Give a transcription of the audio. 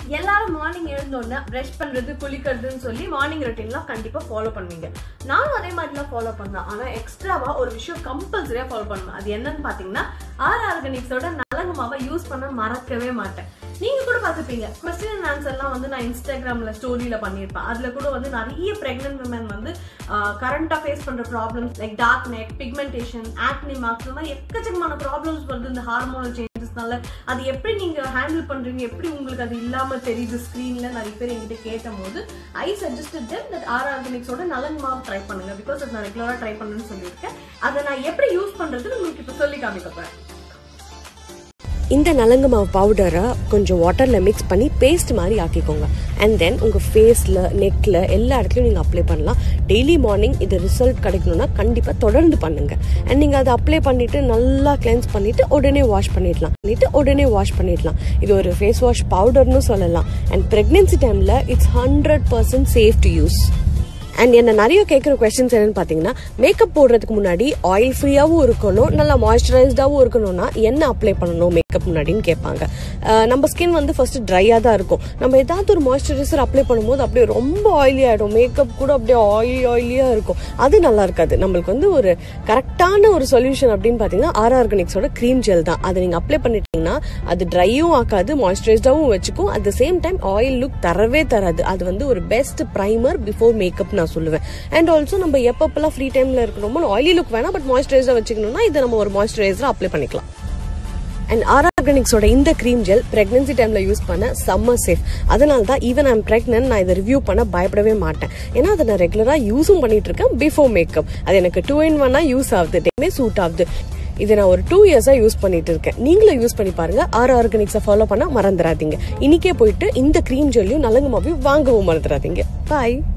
எல்லாரும் morning எழுந்தோடனே brush பண்றது குளிக்கிறதுன்னு சொல்லி மார்னிங் ரொட்டீன்லாம் கண்டிப்பா ஃபாலோ பண்ணுவீங்க நானும் அதே மாதிரிலாம் ஃபாலோ பண்ணேன் ஆனா எக்ஸ்ட்ராவா ஒரு விஷயம் கம்பல்சரியா ஃபாலோ பண்ணுவேன் அது என்னன்னு பாத்தீங்கன்னா ஆர் ஆர்கானிக்ஸோட நலங்கு மாவை யூஸ் பண்ண மறக்கவே மாட்டேன் நீங்க கூட பார்த்துப்பீங்க கொஸ்டின் அண்ட் ஆன்சர்லாம் வந்து நான் இன்ஸ்டாகிராம்ல ஸ்டோரியில பண்ணியிருப்பேன் அதுல கூட வந்து நிறைய பிரெக்னென்ட் விமன் வந்து கரண்டா ஃபேஸ் பண்ற problems like dark neck pigmentation acne marks இந்த மாதிரி எக்கச்சக்கமான ப்ராப்ளம்ஸ் வருது இந்த ஹார்மோனல் சேஞ்சஸ்னால அது எப்படி நீங்க ஹேண்டில் பண்றீங்க எப்படி உங்களுக்கு அது இல்லாம தெரியுது ஸ்க்ரீன்ல நிறைய பேர் என்கிட்ட கேட்ட போது I suggested them that R ஆர்கானிக்ஸோட நலன் மாவு ட்ரை பண்ணுங்க பிகாஸ் அது நான் ரெகுலரா ட்ரை பண்ணுன்னு சொல்லியிருக்கேன் அதை நான் எப்படி யூஸ் பண்றதுன்னு உங்களுக்கு இப்போ சொல்லி காமிக்க போறேன் இந்த நலங்கு மாவு பவுடரை கொஞ்சம் வாட்டரில் மிக்ஸ் பண்ணி பேஸ்ட் மாதிரி ஆக்கிக்கோங்க அண்ட் தென் உங்கள் ஃபேஸில் நெக்கில் எல்லா இடத்துலையும் நீங்கள் அப்ளை பண்ணலாம் டெய்லி மார்னிங் இது ரிசல்ட் கிடைக்கணும்னா கண்டிப்பாக தொடர்ந்து பண்ணுங்கள் அண்ட் நீங்கள் அதை அப்ளை பண்ணிவிட்டு நல்லா கிளென்ஸ் பண்ணிவிட்டு உடனே வாஷ் பண்ணிடலாம் பண்ணிவிட்டு உடனே வாஷ் பண்ணிடலாம் இது ஒரு ஃபேஸ் வாஷ் பவுடர்னு சொல்லலாம் அண்ட் ப்ரெக்னென்சி டைமில் it's hundred percent safe to use and என்ன நிறைய கேட்குற கொஸ்டின்ஸ் என்னன்னு பார்த்தீங்கன்னா மேக்கப் போடுறதுக்கு முன்னாடி ஆயில் ஃப்ரீயாகவும் இருக்கணும் நல்லா மாய்ஸ்சரைஸ்டாகவும் இருக்கணும்னா என்ன அப்ளை பண்ணணும் மேக்கப் முன்னாடின்னு கேட்பாங்க அஹ் நம்ம ஸ்கின் வந்து ஃபர்ஸ்ட் ட்ரையாக தான் இருக்கும் நம்ம ஏதாவது ஒரு மாய்ஸ்சரைசர் அப்ளை பண்ணும்போது அப்படியே ரொம்ப ஆயிலி ஆகிடும் மேக்கப் கூட அப்படியே ஆயிலி ஆயிலியாக இருக்கும் அது நல்லா இருக்காது நம்மளுக்கு வந்து ஒரு கரெக்டான ஒரு சொல்யூஷன் அப்படின்னு பார்த்தீங்கன்னா ஆர் ஆர்கானிக்ஸோட க்ரீம் ஜெல் தான் அதை நீங்கள் அப்ளை பண்ணிட்டீங்கன்னா அது ட்ரையும் ஆக்காது மாய்ஸ்சரைஸ்டாகவும் வச்சுக்கும் at the same time oil look தரவே தராது அது வந்து ஒரு பெஸ்ட் ப்ரைமர் பிஃபோர் மேக்கப் நான் சொல்லுவேன் அண்ட் ஆல்சோ நம்ம எப்பப்பெல்லாம் ஃப்ரீ டைம்ல இருக்கிறோமோ ஆயிலி லுக் வேணாம் பட் மாய்ஸ்சரைசர் வச்சுக்கணும்னா இதை நம்ம ஒரு மாய்ஸ்சரைசர் அப்ளை பண்ணிக்கலாம் அண்ட் ஆர் ஆர்கானிக்ஸோட இந்த க்ரீம் ஜெல் பிரெக்னன்சி டைம்ல யூஸ் பண்ண செம்ம சேஃப் அதனால தான் ஈவன் ஐம் பிரெக்னன்ட் நான் இதை ரிவ்யூ பண்ண பயப்படவே மாட்டேன் ஏன்னா அதை நான் ரெகுலரா யூஸும் பண்ணிட்டு இருக்கேன் பிஃபோர் மேக்கப் அது எனக்கு டூ இன் ஒன்னா யூஸ் ஆகுது டெய்மே சூட் ஆகுது இதை நான் ஒரு டூ இயர்ஸா யூஸ் பண்ணிட்டு இருக்கேன் நீங்களும் யூஸ் பண்ணி பாருங்க ஆர் ஆர்கானிக்ஸை ஃபாலோ பண்ண மறந்துடாதீங்க இன்னைக்கே போயிட்டு இந்த க்ரீம் ஜெல்லையும் நலங்கு மாவையும் வாங்கவும் மறந்துடாதீங்க பாய்